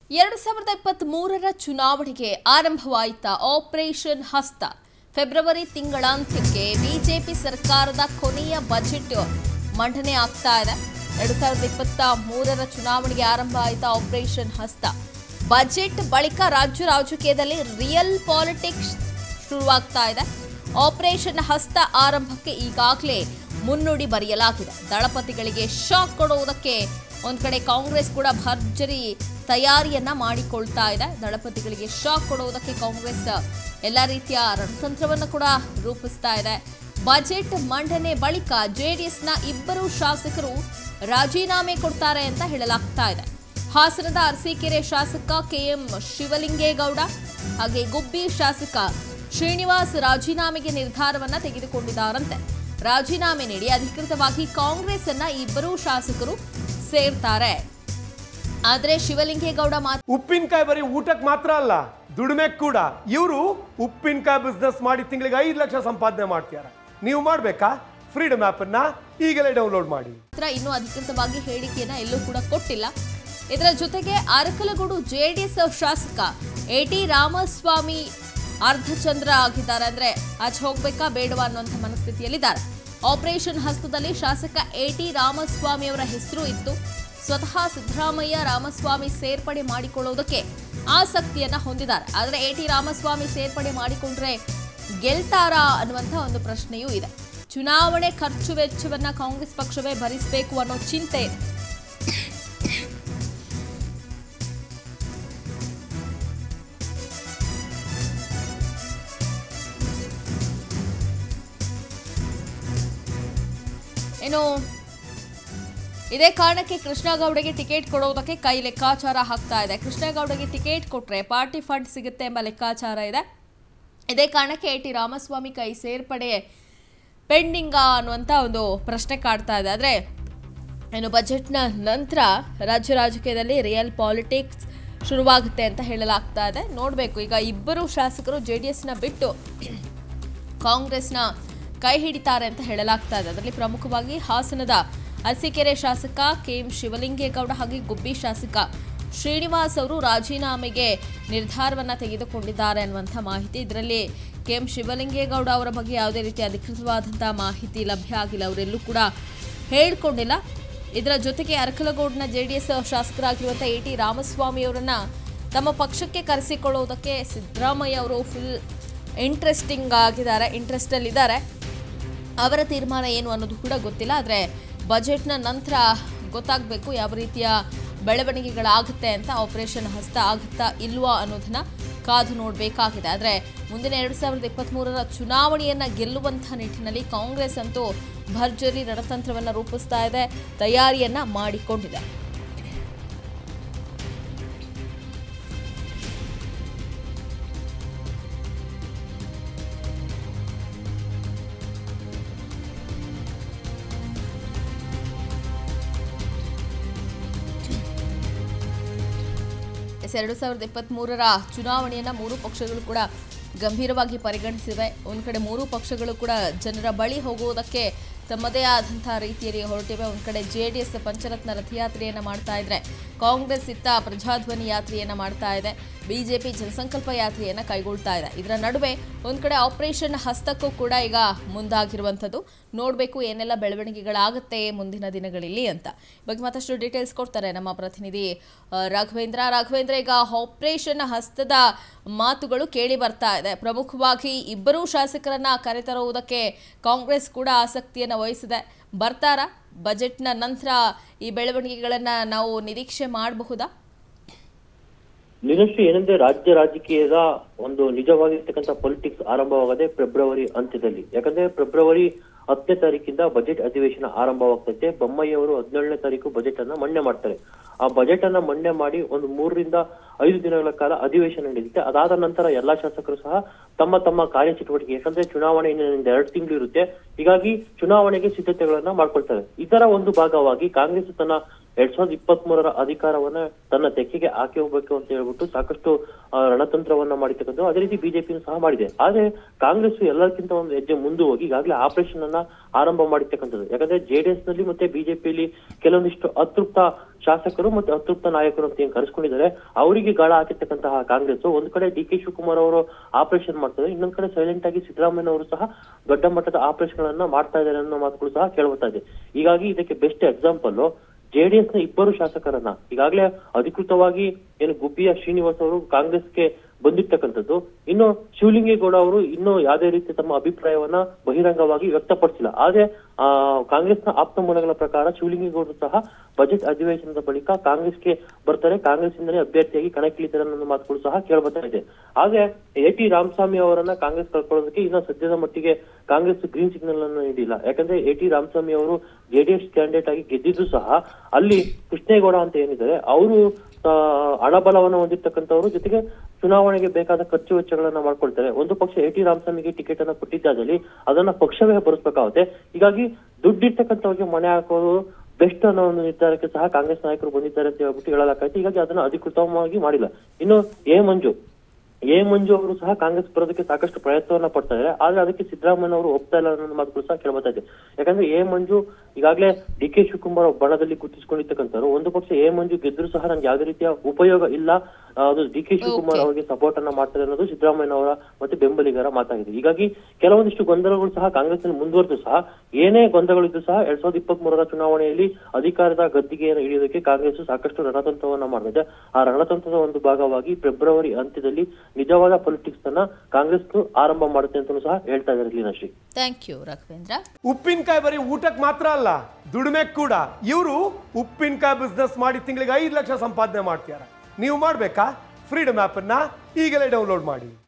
ಎರಡು ಸಾವಿರದ ಇಪ್ಪತ್ತ್ ಮೂರರ ಚುನಾವಣೆಗೆ ಆರಂಭವಾಯಿತ ಆಪರೇಷನ್ ಹಸ್ತ ಫೆಬ್ರವರಿ ತಿಂಗಳಾಂತ್ಯಕ್ಕೆ ಬಿಜೆಪಿ ಸರ್ಕಾರದ ಕೊನೆಯ ಬಜೆಟ್ ಮಂಡನೆ ಆಗ್ತಾ ಇದೆ ಎರಡು ಸಾವಿರದ ಇಪ್ಪತ್ತ ಮೂರರ ಚುನಾವಣೆಗೆ ಆರಂಭ ಆಯಿತ ಆಪರೇಷನ್ ಹಸ್ತ ಬಜೆಟ್ ಬಳಿಕ ರಾಜ್ಯ ರಾಜಕೀಯದಲ್ಲಿ ರಿಯಲ್ ಪಾಲಿಟಿಕ್ಸ್ ಶುರುವಾಗ್ತಾ ಇದೆ ಆಪರೇಷನ್ ಹಸ್ತ ಆರಂಭಕ್ಕೆ ಈಗಾಗಲೇ ಮುನ್ನುಡಿ ಬರೆಯಲಾಗಿದೆ ದಳಪತಿಗಳಿಗೆ ಶಾಕ್ ಕೊಡುವುದಕ್ಕೆ ಒಂದ್ ಕಡೆ ಕಾಂಗ್ರೆಸ್ ಕೂಡ ಭರ್ಜರಿ ತಯಾರಿಯನ್ನ ಮಾಡಿಕೊಳ್ತಾ ಇದೆ ದಳಪತಿಗಳಿಗೆ ಶಾಕ್ ಕೊಡುವುದಕ್ಕೆ ಕಾಂಗ್ರೆಸ್ ಎಲ್ಲ ರೀತಿಯ ರಣತಂತ್ರವನ್ನು ಕೂಡ ರೂಪಿಸ್ತಾ ಇದೆ ಬಜೆಟ್ ಮಂಡನೆ ಬಳಿಕ ಜೆಡಿಎಸ್ನ ಇಬ್ಬರು ಶಾಸಕರು ರಾಜೀನಾಮೆ ಕೊಡ್ತಾರೆ ಅಂತ ಹೇಳಲಾಗ್ತಾ ಇದೆ ಹಾಸನದ ಅರಸೀಕೆರೆ ಶಾಸಕ ಕೆಎಂ ಶಿವಲಿಂಗೇಗೌಡ ಹಾಗೆ ಗುಬ್ಬಿ ಶಾಸಕ ಶ್ರೀನಿವಾಸ್ ರಾಜೀನಾಮೆಗೆ ನಿರ್ಧಾರವನ್ನ ತೆಗೆದುಕೊಂಡಿದ್ದಾರಂತೆ ರಾಜೀನಾಮೆ ನೀಡಿ ಅಧಿಕೃತವಾಗಿ ಕಾಂಗ್ರೆಸ್ ಅನ್ನ ಇಬ್ಬರೂ ಶಾಸಕರು ಸೇರ್ತಾರೆ ಆದ್ರೆ ಶಿವಲಿಂಗೇಗೌಡ ಮಾತ್ರ ಉಪ್ಪಿನಕಾಯಿ ಬರೀ ಊಟಕ್ಕೆ ಮಾತ್ರ ಅಲ್ಲ ದುಡಿಮೆ ಕೂಡ ಇವರು ಉಪ್ಪಿನಕಾಯಿ ಬಿಸ್ನೆಸ್ ಮಾಡಿ ತಿಂಗಳಿಗೆ ಐದು ಲಕ್ಷ ಸಂಪಾದನೆ ಮಾಡ್ತಾರೆ ನೀವು ಮಾಡ್ಬೇಕಾ ಫ್ರೀಡಮ್ ಆಪ್ ಅನ್ನ ಈಗಲೇ ಡೌನ್ಲೋಡ್ ಮಾಡಿ ಇನ್ನೂ ಅಧಿಕೃತವಾಗಿ ಹೇಳಿಕೆಯನ್ನ ಎಲ್ಲೂ ಕೂಡ ಕೊಟ್ಟಿಲ್ಲ ಇದರ ಜೊತೆಗೆ ಅರಕಲಗೂಡು ಜೆಡಿಎಸ್ ಶಾಸಕ ಎ ಟಿ ರಾಮಸ್ವಾಮಿ ಅರ್ಧಚಂದ್ರ ಆಗಿದ್ದಾರೆ ಅಂದ್ರೆ ಆಚೆ ಹೋಗ್ಬೇಕಾ ಬೇಡವಾ ಅನ್ನುವಂಥ ಮನಸ್ಥಿತಿಯಲ್ಲಿದ್ದಾರೆ ಆಪರೇಷನ್ ಹಸ್ತದಲ್ಲಿ ಶಾಸಕ ಎ ಟಿ ರಾಮಸ್ವಾಮಿ ಅವರ ಹೆಸರು ಇತ್ತು ಸ್ವತಃ ಸಿದ್ದರಾಮಯ್ಯ ರಾಮಸ್ವಾಮಿ ಸೇರ್ಪಡೆ ಮಾಡಿಕೊಳ್ಳುವುದಕ್ಕೆ ಆಸಕ್ತಿಯನ್ನ ಹೊಂದಿದ್ದಾರೆ ಆದರೆ ಎ ಟಿ ರಾಮಸ್ವಾಮಿ ಸೇರ್ಪಡೆ ಮಾಡಿಕೊಂಡ್ರೆ ಗೆಲ್ತಾರಾ ಅನ್ನುವಂಥ ಒಂದು ಪ್ರಶ್ನೆಯೂ ಇದೆ ಚುನಾವಣೆ ಖರ್ಚು ವೆಚ್ಚವನ್ನ ಕಾಂಗ್ರೆಸ್ ಪಕ್ಷವೇ ಭರಿಸಬೇಕು ಅನ್ನೋ ಚಿಂತೆ ಇದೆ ಇನ್ನು ಇದೇ ಕಾರಣಕ್ಕೆ ಕೃಷ್ಣಗೌಡಗೆ ಟಿಕೆಟ್ ಕೊಡುವುದಕ್ಕೆ ಕೈ ಲೆಕ್ಕಾಚಾರ ಹಾಕ್ತಾ ಇದೆ ಕೃಷ್ಣಗೌಡಗೆ ಟಿಕೆಟ್ ಕೊಟ್ರೆ ಪಾರ್ಟಿ ಫಂಡ್ ಸಿಗುತ್ತೆ ಎಂಬ ಲೆಕ್ಕಾಚಾರ ಇದೆ ಇದೇ ಕಾರಣಕ್ಕೆ ಎ ಟಿ ರಾಮಸ್ವಾಮಿ ಕೈ ಸೇರ್ಪಡೆ ಪೆಂಡಿಂಗಾ ಅನ್ನುವಂಥ ಒಂದು ಪ್ರಶ್ನೆ ಕಾಡ್ತಾ ಇದೆ ಆದರೆ ಇನ್ನು ಬಜೆಟ್ನ ನಂತರ ರಾಜ್ಯ ರಾಜಕೀಯದಲ್ಲಿ ರಿಯಲ್ ಪಾಲಿಟಿಕ್ಸ್ ಶುರುವಾಗುತ್ತೆ ಅಂತ ಹೇಳಲಾಗ್ತಾ ಇದೆ ನೋಡಬೇಕು ಈಗ ಇಬ್ಬರು ಶಾಸಕರು ಜೆ ಡಿ ಎಸ್ನ ಬಿಟ್ಟು ಕಾಂಗ್ರೆಸ್ನ ಕೈ ಹಿಡಿತಾರೆ ಅಂತ ಹೇಳಲಾಗ್ತಾ ಇದೆ ಅದರಲ್ಲಿ ಪ್ರಮುಖವಾಗಿ ಹಾಸನದ ಅರಸೀಕೆರೆ ಶಾಸಕ ಕೆಎಂ ಶಿವಲಿಂಗೇಗೌಡ ಹಾಗೆ ಗುಬ್ಬಿ ಶಾಸಕ ಶ್ರೀನಿವಾಸ್ ಅವರು ರಾಜೀನಾಮೆಗೆ ನಿರ್ಧಾರವನ್ನ ತೆಗೆದುಕೊಂಡಿದ್ದಾರೆ ಅನ್ನುವಂಥ ಮಾಹಿತಿ ಇದರಲ್ಲಿ ಕೆಎಂ ಶಿವಲಿಂಗೇಗೌಡ ಅವರ ಬಗ್ಗೆ ಯಾವುದೇ ರೀತಿ ಅಧಿಕೃತವಾದಂತಹ ಮಾಹಿತಿ ಲಭ್ಯ ಆಗಿಲ್ಲ ಅವರೆಲ್ಲೂ ಕೂಡ ಹೇಳ್ಕೊಂಡಿಲ್ಲ ಇದರ ಜೊತೆಗೆ ಅರಕಲಗೌಡನ ಜೆ ಡಿ ಎಸ್ ಶಾಸಕರಾಗಿರುವಂಥ ಎ ಟಿ ರಾಮಸ್ವಾಮಿ ಅವರನ್ನ ತಮ್ಮ ಪಕ್ಷಕ್ಕೆ ಕರೆಸಿಕೊಳ್ಳುವುದಕ್ಕೆ ಸಿದ್ದರಾಮಯ್ಯ ಅವರು ಫುಲ್ ಇಂಟ್ರೆಸ್ಟಿಂಗ್ ಆಗಿದ್ದಾರೆ ಇಂಟ್ರೆಸ್ಟಲ್ಲಿದ್ದಾರೆ ಅವರ ತೀರ್ಮಾನ ಏನು ಅನ್ನೋದು ಕೂಡ ಗೊತ್ತಿಲ್ಲ ಆದರೆ ಬಜೆಟ್ನ ನಂತರ ಗೊತ್ತಾಗಬೇಕು ಯಾವ ರೀತಿಯ ಬೆಳವಣಿಗೆಗಳಾಗುತ್ತೆ ಅಂತ ಆಪರೇಷನ್ ಹಸ್ತ ಆಗುತ್ತಾ ಇಲ್ವಾ ಅನ್ನೋದನ್ನ ಕಾದು ನೋಡಬೇಕಾಗಿದೆ ಆದರೆ ಮುಂದಿನ ಎರಡು ಸಾವಿರದ ಇಪ್ಪತ್ತ್ಮೂರರ ಚುನಾವಣೆಯನ್ನು ಗೆಲ್ಲುವಂಥ ನಿಟ್ಟಿನಲ್ಲಿ ಕಾಂಗ್ರೆಸ್ ಅಂತೂ ಭರ್ಜರಿ ರಣತಂತ್ರವನ್ನು ರೂಪಿಸ್ತಾ ಇದೆ ತಯಾರಿಯನ್ನ ಮಾಡಿಕೊಂಡಿದೆ ಎಸ್ ಎರಡು ಸಾವಿರದ ಇಪ್ಪತ್ತ್ಮೂರರ ಚುನಾವಣೆಯನ್ನು ಮೂರು ಪಕ್ಷಗಳು ಕೂಡ ಗಂಭೀರವಾಗಿ ಪರಿಗಣಿಸಿವೆ ಒಂದು ಕಡೆ ಮೂರು ಪಕ್ಷಗಳು ಕೂಡ ಜನರ ಬಳಿ ಹೋಗುವುದಕ್ಕೆ ತಮ್ಮದೇ ಆದಂಥ ರೀತಿಯಲ್ಲಿ ಹೊರಟಿವೆ ಒಂದು ಕಡೆ ಜೆ ಡಿ ಎಸ್ ಪಂಚರತ್ನ ರಥಯಾತ್ರೆಯನ್ನು ಮಾಡ್ತಾ ಇದ್ರೆ ಕಾಂಗ್ರೆಸ್ ಇತ್ತ ಪ್ರಜಾಧ್ವನಿ ಯಾತ್ರೆಯನ್ನು ಮಾಡ್ತಾ ಇದೆ ಬಿಜೆಪಿ ಜನಸಂಕಲ್ಪ ಯಾತ್ರೆಯನ್ನು ಕೈಗೊಳ್ತಾ ಇದೆ ಇದರ ನಡುವೆ ಒಂದು ಕಡೆ ಆಪರೇಷನ್ ಹಸ್ತಕ್ಕೂ ಕೂಡ ಈಗ ಮುಂದಾಗಿರುವಂಥದ್ದು ನೋಡಬೇಕು ಏನೆಲ್ಲ ಬೆಳವಣಿಗೆಗಳಾಗುತ್ತೆ ಮುಂದಿನ ದಿನಗಳಲ್ಲಿ ಅಂತ ಈ ಬಗ್ಗೆ ಮತ್ತಷ್ಟು ಡೀಟೇಲ್ಸ್ ಕೊಡ್ತಾರೆ ನಮ್ಮ ಪ್ರತಿನಿಧಿ ಆ, ರಾಘವೇಂದ್ರ ರಾಘವೇಂದ್ರ ಈಗ ಆಪರೇಷನ್ ಹಸ್ತದ ಮಾತುಗಳು ಕೇಳಿ ಬರ್ತಾ ಇದೆ ಪ್ರಮುಖವಾಗಿ ಇಬ್ಬರೂ ಶಾಸಕರನ್ನ ಕರೆತರುವುದಕ್ಕೆ ಕಾಂಗ್ರೆಸ್ ಕೂಡ ಆಸಕ್ತಿಯನ್ನು ವಹಿಸಿದೆ ಬರ್ತಾರಾ ಬಜೆಟ್ನ ನಂತರ ಈ ಬೆಳವಣಿಗೆಗಳನ್ನ ನಾವು ನಿರೀಕ್ಷೆ ಮಾಡಬಹುದಾ ನಿರಶ್ರೀ ಏನಂದ್ರೆ ರಾಜ್ಯ ರಾಜಕೀಯದ ಒಂದು ನಿಜವಾಗಿರ್ತಕ್ಕಂಥ ಪೊಲಿಟಿಕ್ಸ್ ಆರಂಭವಾಗದೆ ಫೆಬ್ರವರಿ ಅಂತ್ಯದಲ್ಲಿ ಯಾಕಂದ್ರೆ ಫೆಬ್ರವರಿ ಹತ್ತನೇ ತಾರೀಕಿಂದ ಬಜೆಟ್ ಅಧಿವೇಶನ ಆರಂಭವಾಗ್ತೈತೆ ಬೊಮ್ಮಾಯಿ ಅವರು ಹದಿನೇಳನೇ ತಾರೀಕು ಬಜೆಟ್ ಅನ್ನ ಮಂಡನೆ ಮಾಡ್ತಾರೆ ಆ ಬಜೆಟ್ ಅನ್ನ ಮಂಡನೆ ಮಾಡಿ ಒಂದು ಮೂರರಿಂದ ಐದು ದಿನಗಳ ಕಾಲ ಅಧಿವೇಶನ ನಡೆಯುತ್ತೆ ಅದಾದ ನಂತರ ಎಲ್ಲಾ ಶಾಸಕರು ಸಹ ತಮ್ಮ ತಮ್ಮ ಕಾರ್ಯಚಟುವಟಿಕೆ ಯಾಕಂದ್ರೆ ಚುನಾವಣೆ ಇನ್ನೊಂದು ಎರಡು ತಿಂಗಳು ಇರುತ್ತೆ ಹೀಗಾಗಿ ಚುನಾವಣೆಗೆ ಸಿದ್ಧತೆಗಳನ್ನ ಮಾಡ್ಕೊಳ್ತಾರೆ ಇದರ ಒಂದು ಭಾಗವಾಗಿ ಕಾಂಗ್ರೆಸ್ ತನ್ನ ಎರಡ್ ಸಾವಿರದ ಇಪ್ಪತ್ತ್ ಮೂರರ ಅಧಿಕಾರವನ್ನ ತನ್ನ ತೆಕ್ಕೆಗೆ ಹಾಕಿ ಹೋಗ್ಬೇಕು ಅಂತ ಹೇಳ್ಬಿಟ್ಟು ಸಾಕಷ್ಟು ಆ, ರಣತಂತ್ರವನ್ನ ಮಾಡಿರ್ತಕ್ಕಂಥ ಅದೇ ರೀತಿ ಬಿಜೆಪಿನೂ ಸಹ ಮಾಡಿದೆ ಆದ್ರೆ ಕಾಂಗ್ರೆಸ್ ಎಲ್ಲಕ್ಕಿಂತ ಒಂದು ಹೆಜ್ಜೆ ಮುಂದೆ ಹೋಗಿ ಈಗಾಗಲೇ ಆಪರೇಷನ್ ಅನ್ನ ಆರಂಭ ಮಾಡಿರ್ತಕ್ಕಂಥದ್ದು ಯಾಕಂದ್ರೆ ಜೆಡಿಎಸ್ ನಲ್ಲಿ ಮತ್ತೆ ಬಿಜೆಪಿಯಲ್ಲಿ ಕೆಲವೊಂದಿಷ್ಟು ಅತೃಪ್ತ ಶಾಸಕರು ಮತ್ತೆ ಅತೃಪ್ತ ನಾಯಕರು ಅಂತ ಏನ್ ಕರೆಸ್ಕೊಂಡಿದ್ದಾರೆ ಅವರಿಗೆ ಗಾಳ ಹಾಕಿರ್ತಕ್ಕಂತಹ ಕಾಂಗ್ರೆಸ್ ಒಂದ್ ಕಡೆ ಡಿ ಕೆ ಶಿವಕುಮಾರ್ ಅವರು ಆಪರೇಷನ್ ಮಾಡ್ತಾರೆ ಇನ್ನೊಂದ್ ಕಡೆ ಸೈಲೆಂಟ್ ಆಗಿ ಸಿದ್ದರಾಮಯ್ಯ ಅವರು ಸಹ ದೊಡ್ಡ ಮಟ್ಟದ ಆಪರೇಷನ್ ಗಳನ್ನ ಮಾಡ್ತಾ ಇದ್ದಾರೆ ಅನ್ನೋ ಮಾತುಗಳು ಸಹ ಕೇಳ್ಬರ್ತಾ ಇದೆ ಹೀಗಾಗಿ ಇದಕ್ಕೆ ಬೆಸ್ಟ್ ಎಕ್ಸಾಂಪಲ್ ಜೆಡಿಎಸ್ ನ ಇಬ್ಬರು ಶಾಸಕರನ್ನ ಈಗಾಗಲೇ ಅಧಿಕೃತವಾಗಿ ಏನು ಗುಬ್ಬಿಯ ಶ್ರೀನಿವಾಸ್ ಅವರು ಕಾಂಗ್ರೆಸ್ಗೆ ಬಂದಿರ್ತಕ್ಕಂಥದ್ದು ಇನ್ನು ಶಿವಲಿಂಗೇಗೌಡ ಅವರು ಇನ್ನೂ ಯಾವುದೇ ರೀತಿ ತಮ್ಮ ಅಭಿಪ್ರಾಯವನ್ನ ಬಹಿರಂಗವಾಗಿ ವ್ಯಕ್ತಪಡಿಸಿಲ್ಲ ಆದ್ರೆ ಆ ಕಾಂಗ್ರೆಸ್ನ ಆಪ್ತ ಮೂಲಗಳ ಪ್ರಕಾರ ಶಿವಲಿಂಗೇಗೌಡರು ಸಹ ಬಜೆಟ್ ಅಧಿವೇಶನದ ಬಳಿಕ ಕಾಂಗ್ರೆಸ್ಗೆ ಬರ್ತಾರೆ ಕಾಂಗ್ರೆಸ್ ಇಂದಲೇ ಅಭ್ಯರ್ಥಿಯಾಗಿ ಕಣಕ್ಕಿಳಿತಾರೆ ಅನ್ನೋ ಮಾತುಗಳು ಸಹ ಕೇಳ್ಬರ್ತಾ ಇದೆ ಆದ್ರೆ ಎ ಟಿ ರಾಮಸ್ವಾಮಿ ಅವರನ್ನ ಕಾಂಗ್ರೆಸ್ ಕಳ್ಕೊಳ್ಳೋದಕ್ಕೆ ಇನ್ನ ಸದ್ಯದ ಮಟ್ಟಿಗೆ ಕಾಂಗ್ರೆಸ್ ಗ್ರೀನ್ ಸಿಗ್ನಲ್ ಅನ್ನು ನೀಡಿಲ್ಲ ಯಾಕಂದ್ರೆ ಎ ಟಿ ರಾಮಸ್ವಾಮಿ ಅವರು ಜೆಡಿಎಸ್ ಕ್ಯಾಂಡಿಡೇಟ್ ಆಗಿ ಗೆದ್ದಿದ್ದು ಸಹ ಅಲ್ಲಿ ಕೃಷ್ಣೇಗೌಡ ಅಂತ ಏನಿದ್ದಾರೆ ಅವರು ಹಣಬಲವನ್ನು ಹೊಂದಿರ್ತಕ್ಕಂಥವ್ರು ಜೊತೆಗೆ ಚುನಾವಣೆಗೆ ಬೇಕಾದ ಖರ್ಚು ವೆಚ್ಚಗಳನ್ನ ಮಾಡ್ಕೊಳ್ತಾರೆ ಒಂದು ಪಕ್ಷ ಎ ಟಿ ರಾಮಸ್ವಾಮಿಗೆ ಟಿಕೆಟ್ ಅನ್ನ ಕೊಟ್ಟಿದ್ದಾದಲ್ಲಿ ಅದನ್ನ ಪಕ್ಷವೇ ಭರಿಸಬೇಕಾಗುತ್ತೆ ಹೀಗಾಗಿ ದುಡ್ಡಿರ್ತಕ್ಕಂಥವ್ರಿಗೆ ಮನೆ ಹಾಕೋದು ಬೆಸ್ಟ್ ಅನ್ನೋ ಒಂದು ನಿರ್ಧಾರಕ್ಕೆ ಸಹ ಕಾಂಗ್ರೆಸ್ ನಾಯಕರು ಬಂದಿದ್ದಾರೆ ಅಂತ ಹೇಳ್ಬಿಟ್ಟು ಹೇಳಲಾಗೈತೆ ಹೀಗಾಗಿ ಅದನ್ನ ಅಧಿಕೃತವಾಗಿ ಮಾಡಿಲ್ಲ ಇನ್ನು ಎ ಮಂಜು ಎ ಮಂಜು ಅವರು ಸಹ ಕಾಂಗ್ರೆಸ್ ಬರೋದಕ್ಕೆ ಸಾಕಷ್ಟು ಪ್ರಯತ್ನವನ್ನ ಪಡ್ತಾ ಇದ್ದಾರೆ ಆದ್ರೆ ಅದಕ್ಕೆ ಸಿದ್ದರಾಮಯ್ಯ ಅವರು ಒಪ್ತಾ ಇಲ್ಲ ಅನ್ನೋ ಮಾತುಗಳು ಸಹ ಕೇಳ್ಬರ್ತಾ ಇದೆ ಯಾಕಂದ್ರೆ ಎ ಮಂಜು ಈಗಾಗಲೇ ಡಿ ಕೆ ಶಿವಕುಮಾರ್ ಬಣದಲ್ಲಿ ಗುರುತಿಸಿಕೊಂಡಿರ್ತಕ್ಕಂಥವ್ರು ಒಂದು ಪಕ್ಷ ಎ ಮಂಜು ಗೆದ್ರು ಸಹ ನಂಗೆ ಯಾವುದೇ ರೀತಿಯ ಉಪಯೋಗ ಇಲ್ಲ ಆ, ಅದು ಡಿ ಕೆ ಶಿವಕುಮಾರ್ Okay. ಅವರಿಗೆ ಸಪೋರ್ಟ್ ಅನ್ನ ಮಾಡ್ತಾರೆ ಅನ್ನೋದು ಸಿದ್ದರಾಮಯ್ಯ ಅವರ ಮತ್ತೆ ಬೆಂಬಲಿಗರ ಮಾತಾಗಿದೆ ಹೀಗಾಗಿ ಕೆಲವೊಂದಿಷ್ಟು ಗೊಂದಲಗಳು ಸಹ ಕಾಂಗ್ರೆಸ್ ನಲ್ಲಿ ಮುಂದುವರೆದು ಸಹ ಏನೇ ಗೊಂದಲಗಳಿದ್ದು ಸಹ ಎರಡ್ ಸಾವಿರದ ಇಪ್ಪತ್ತ್ ಮೂರರ ಚುನಾವಣೆಯಲ್ಲಿ ಅಧಿಕಾರದ ಗದ್ದಿಗೆಯನ್ನು ಹಿಡಿಯೋದಕ್ಕೆ ಕಾಂಗ್ರೆಸ್ ಸಾಕಷ್ಟು ರಣತಂತ್ರವನ್ನ ಮಾಡಿದೆ ಆ ರಣತಂತ್ರದ ಒಂದು ಭಾಗವಾಗಿ ಫೆಬ್ರವರಿ ಅಂತ್ಯದಲ್ಲಿ ನಿಜವಾದ ಪೊಲಿಟಿಕ್ಸ್ ಅನ್ನ ಕಾಂಗ್ರೆಸ್ ಆರಂಭ ಮಾಡುತ್ತೆ ಅಂತ ಸಹ ಹೇಳ್ತಾ ಇದ್ದಾರೆ ಲೀನಾಶ್ರೀ ಥ್ಯಾಂಕ್ ಯು ರಾಘವೇಂದ್ರ ಉಪ್ಪಿನಕಾಯಿ ಬರೀ ಊಟಕ್ಕೆ ಮಾತ್ರ ಅಲ್ಲ ದುಡಿಮೆಗೆ ಕೂಡ ಇವರು ಉಪ್ಪಿನಕಾಯಿ ಬಿಸ್ನೆಸ್ ಮಾಡಿ ತಿಂಗಳಿಗೆ ಐದು ಲಕ್ಷ ಸಂಪಾದನೆ ಮಾಡ್ತಿದ್ದಾರೆ ನೀವು ಮಾಡಬೇಕಾ ಫ್ರೀಡಮ್ ಆ್ಯಪನ್ನು ಈಗಲೇ ಡೌನ್ಲೋಡ್ ಮಾಡಿ